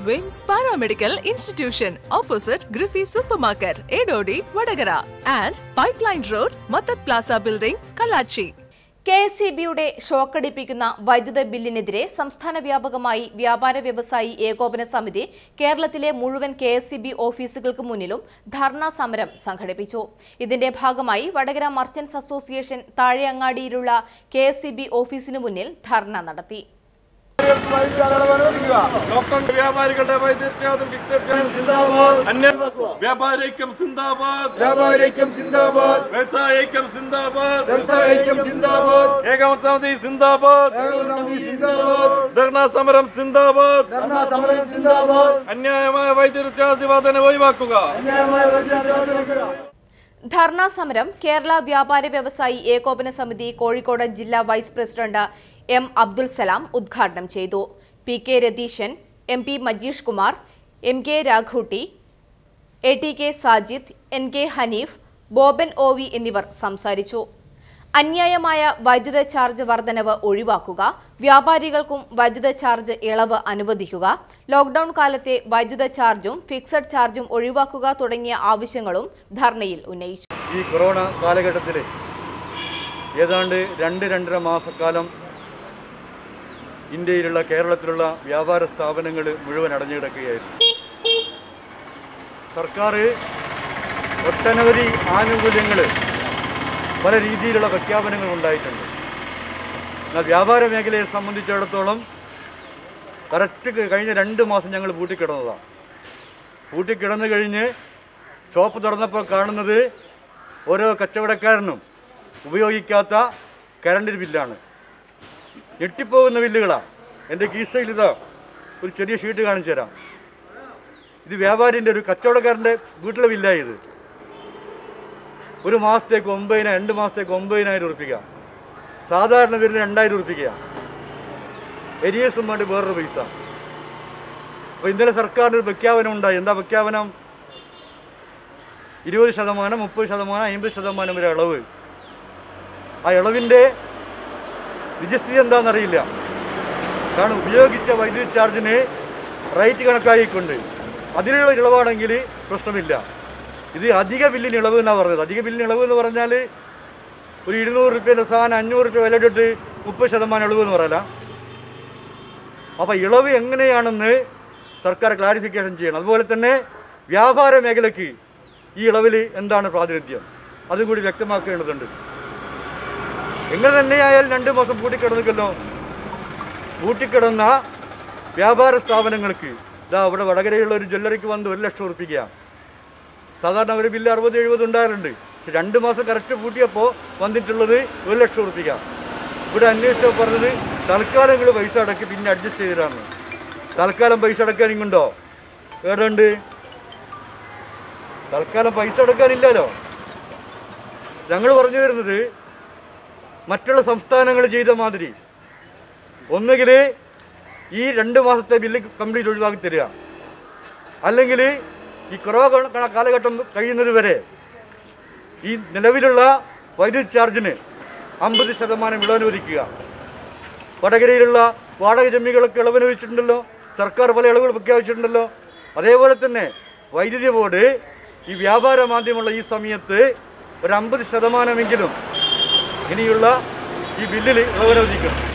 വിംസ് paramedical institution opposite ഗ്രിഫി super market Edodi Vadakara and pipeline road മത്തത് plaza building Kallachi K S E ബിയുടെ ഷോക്കടിപ്പിക്കുന്ന വൈദ്യുത ബില്ലിനെതിരെ സംസ്ഥാന വ്യാപകമായി വ്യാപാര വ്യവസായി ഏകോപന സമിതി കേരളത്തിലെ മുഴുവൻ കെ എസ് ഇ ബി ഓഫീസുകൾക്ക് മുന്നിലും ധർണാ സമരം സംഘടിപ്പിച്ചു ഇതിന്റെ ഭാഗമായി വടകര മർച്ചന്റ്സ് അസോസിയേഷൻ താഴെയങ്ങാടിയിലുള്ള കെ എസ് ഇ ബി ഓഫീസിനു മുന്നിൽ ധർണ നടത്തി ലോക്കൽ വ്യാപാരികളുടെ വൈദ്യുത്യാദം സിന്ദാബാദ് അന്യ വ്യാപാരിക്കും സിന്ദാബാദ് വ്യാപാരിക്കും സിന്ദാബാദ് വ്യവസായിക്കും സിന്ദാബാദ് വ്യവസായിക്കും സിന്ദാബാദ് ഏകോപന സമിതി സിന്ദാബാദ് സമിതി സിന്ദാബാദ് ധർണാ സമരം സിന്ദാബാദ് ധർണാ സമരം സിന്ദാബാദ് അന്യായമായ വൈദ്യുതി ചാർജ് വർധന ഒഴിവാക്കുക അന്യായമായ വൈദ്യുതി ധർണാ സമരം കേരള വ്യാപാര വ്യവസായി ഏകോപന സമിതി കോഴിക്കോട് ജില്ലാ vice president M Abdul Salam ഉദ്ഘാടനം ചെയ്തു P K Ratheeshan M P Majeesh Kumar M K Raghootty A T K Sajid N K Hanif Boban O V എന്നിവർ സംസാരിച്ചു അന്യായമായ വൈദ്യുത ചാർജ് വർധനവ് ഒഴിവാക്കുക വ്യാപാരികൾക്കും വൈദ്യുത ചാർജ് ഇളവ് അനുവദിക്കുക ലോക്ഡൌൺ കാലത്തെ വൈദ്യുത ചാർജും ഫിക്സഡ് ചാർജും ഒഴിവാക്കുക തുടങ്ങിയ ആവശ്യങ്ങളും ധർണയിൽ ഉന്നയിച്ചു ഈ കൊറോണ കാലഘട്ടത്തിൽ ഏതാണ്ട് രണ്ട് രണ്ടര മാസക്കാലം ഇന്ത്യയിലുള്ള കേരളത്തിലുള്ള വ്യാപാര സ്ഥാപനങ്ങൾ മുഴുവൻ അടഞ്ഞു കിടക്കുകയായിരുന്നു സർക്കാർ ഒട്ടനവധി ആനുകൂല്യങ്ങൾ പല രീതിയിലുള്ള പ്രഖ്യാപനങ്ങൾ ഉണ്ടായിട്ടുണ്ട് എന്നാൽ വ്യാപാര മേഖലയെ സംബന്ധിച്ചിടത്തോളം കറക്റ്റ് കഴിഞ്ഞ രണ്ട് മാസം ഞങ്ങൾ പൂട്ടിക്കിടന്നതാണ് പൂട്ടിക്കിടന്നു കഴിഞ്ഞ് ഷോപ്പ് തുറന്നപ്പോൾ കാണുന്നത് ഓരോ കച്ചവടക്കാരനും ഉപയോഗിക്കാത്ത കറണ്ട് ബില്ലാണ് ഞെട്ടിപ്പോകുന്ന ബില്ലുകളാണ് എൻ്റെ കീശയിൽ ഇതാ ഒരു ചെറിയ ഷീറ്റ് കാണിച്ചു തരാം ഇത് വ്യാപാരിൻ്റെ ഒരു കച്ചവടക്കാരൻ്റെ വീട്ടിലെ ബില്ലായി ഇത് ഒരു മാസത്തേക്ക് ഒമ്പതിനായിരം രണ്ട് മാസത്തേക്ക് ഒമ്പതിനായിരം ഉറപ്പിക്കുക സാധാരണ വരുന്ന രണ്ടായിരം ഉറപ്പിക്കുക എരിയസും വേണ്ടി വേറൊരു പൈസ അപ്പോൾ ഇന്നലെ സർക്കാരിന് ഒരു പ്രഖ്യാപനം ഉണ്ടായി എന്താ പ്രഖ്യാപനം ഇരുപത് ശതമാനം മുപ്പത് ശതമാനം അമ്പത് ശതമാനം വരെ ഇളവ് ആ ഇളവിൻ്റെ നിജസ്ഥിതി എന്താണെന്നറിയില്ല കാരണം ഉപയോഗിച്ച വൈദ്യുതി ചാർജിന് റേറ്റ് കണക്കാക്കിക്കൊണ്ട് അതിനുള്ള ഇളവാണെങ്കിൽ പ്രശ്നമില്ല ഇത് അധിക ബില്ലിന് ഇളവ് എന്നാണ് പറഞ്ഞത് അധിക ബില്ലിന് ഇളവ് എന്ന് പറഞ്ഞാൽ ഒരു ഇരുന്നൂറ് റുപ്യേൻ്റെ സാധനം അഞ്ഞൂറ് രൂപ വില ഇട്ടിട്ട് മുപ്പത് ശതമാനം ഇളവ് എന്ന് പറയല അപ്പോൾ ഇളവ് എങ്ങനെയാണെന്ന് സർക്കാർ ക്ലാരിഫിക്കേഷൻ ചെയ്യണം അതുപോലെ തന്നെ വ്യാപാര മേഖലയ്ക്ക് ഈ ഇളവിൽ എന്താണ് പ്രാതിനിധ്യം അതും കൂടി വ്യക്തമാക്കേണ്ടതുണ്ട് എങ്ങനെ തന്നെയായാലും രണ്ട് മാസം പൂട്ടിക്കിടന്നിക്കല്ലോ പൂട്ടിക്കിടന്ന വ്യാപാര സ്ഥാപനങ്ങൾക്ക് ഇതാ ഇവിടെ വടകരയുള്ള ഒരു ജ്വല്ലറിക്ക് വന്ന് ഒരു ലക്ഷം ഉറപ്പിക്കുക സാധാരണ ഒരു ബില്ല് അറുപത് എഴുപത് ഉണ്ടാകാറുണ്ട് പക്ഷെ രണ്ട് മാസം കറക്റ്റ് പൂട്ടിയപ്പോൾ വന്നിട്ടുള്ളത് ഒരു ലക്ഷം ഉറപ്പിക്കുക ഇവിടെ അന്വേഷിച്ചപ്പോൾ പറഞ്ഞത് തൽക്കാലം നിങ്ങൾ പൈസ അടക്കി പിന്നെ അഡ്ജസ്റ്റ് ചെയ്തിട്ടാണ് തൽക്കാലം പൈസ അടക്കാൻ ഇങ്ങുണ്ടോ വേറുണ്ട് തൽക്കാലം പൈസ അടക്കാനില്ലല്ലോ ഞങ്ങൾ പറഞ്ഞു വരുന്നത് മറ്റുള്ള സംസ്ഥാനങ്ങൾ ചെയ്ത മാതിരി ഒന്നുകിൽ ഈ രണ്ട് മാസത്തെ ബില്ല് കംപ്ലീറ്റ് ഒഴിവാക്കി തരിക അല്ലെങ്കിൽ ഈ കൊറോണ കാലഘട്ടം കഴിയുന്നത് വരെ ഈ നിലവിലുള്ള വൈദ്യുതി ചാർജിന് അമ്പത് ശതമാനം ഇളവനുവദിക്കുക വടകരയിലുള്ള വാടക ജമ്മികളൊക്കെ ഇളവനുവദിച്ചിട്ടുണ്ടല്ലോ സർക്കാർ പല ഇളവുകൾ പ്രഖ്യാപിച്ചിട്ടുണ്ടല്ലോ അതേപോലെ തന്നെ വൈദ്യുതി ബോർഡ് ഈ വ്യാപാര മാധ്യമമുള്ള ഈ സമയത്ത് ഒരു അമ്പത് ശതമാനമെങ്കിലും ഇനിയുള്ള ഈ ബില്ലിൽ ഇളവനുവദിക്കണം